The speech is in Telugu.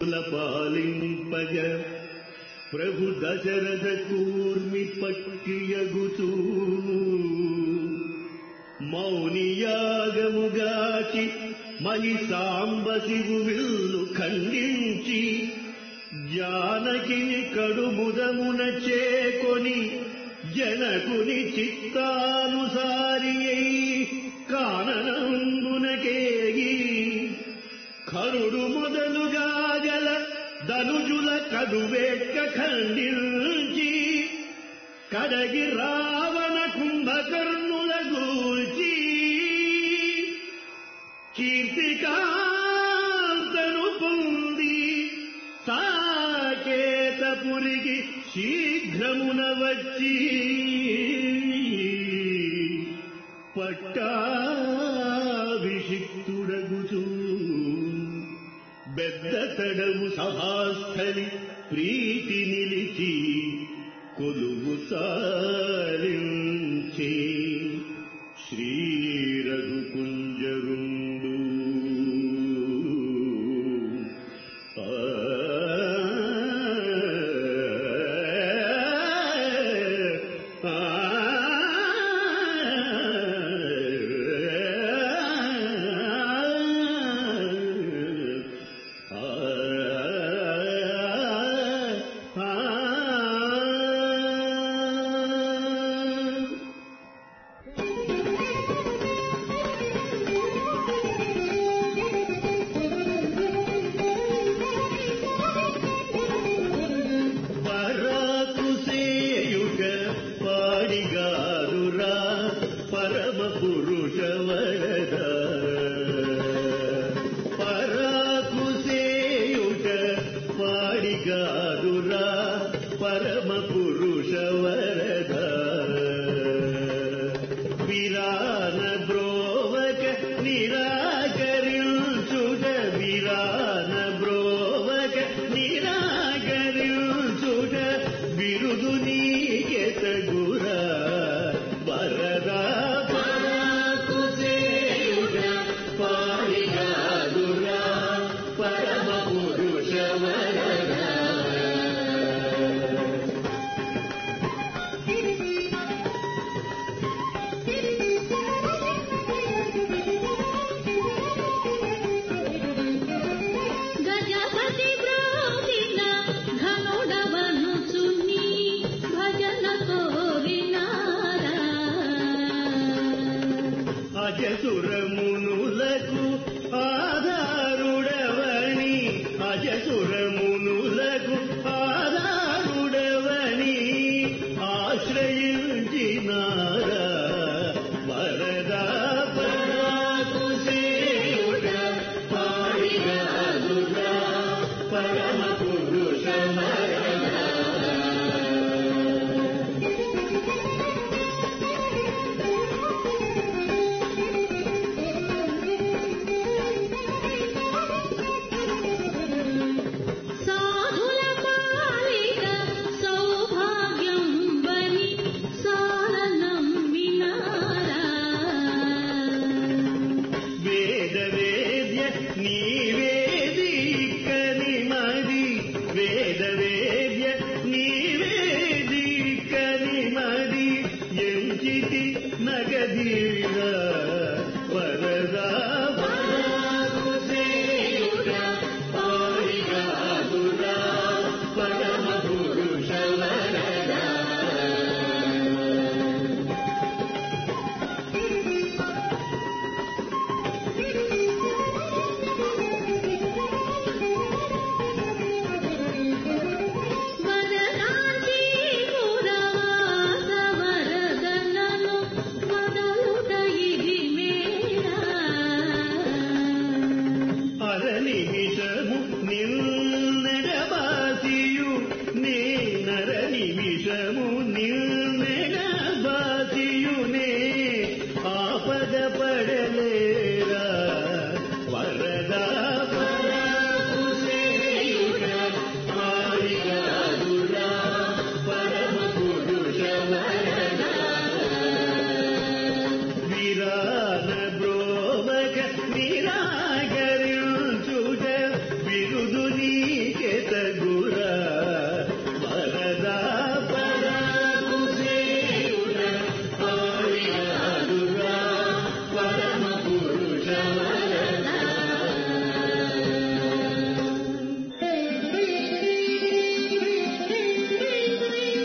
పాలింపగ ప్రభు దశరథ కూర్మి పట్టియగుచూ మౌనియాగముగాచి మలి సాంబశివు విల్లు ఖండించి జానకిని కడుముదమున చేకొని జనకుని చిత్తానుసారి కాననంబునకేగి కరుడు మొదలుగా గల ధనుజుల కడువేట్క ఖండించి కడగి రావణ కుంభకర్ణుల గూల్చి కీర్తికాంతను పొంది సాకేతపురికి శీఘ్రమున వచ్చి పట్టాభిషిక్తుడగుచూ బెద్దతడము సభాస్థలి ప్రీతి నిలిచి కొలువు సారించే శ్రీ రఘుకుంజరుండు ఆ పరాకుసేయుగ పాడిగారురా పరమ పురుష వరద పరాకుసేయుగ పాడిగారురా పరమ పురుష వరద విరాన బ్రోవక నిరాకరించుట విరాన బ్రోవక నిరాకరించుట బిరుదు నీకెతగురా వరదా పరాకుసేయుట పాడిగాదురా పరమ పురుష వరదా గజపతి బ్రోదిన ఘనుడవను చున్ని భజన కోరినారా అజసురమునులకు ఆధారుడవని అజసురమునులకు ఆధారుడవని ఆశ్రయించినారా వరదా పరాకుసేయుడ పాడిగాదురా పరమ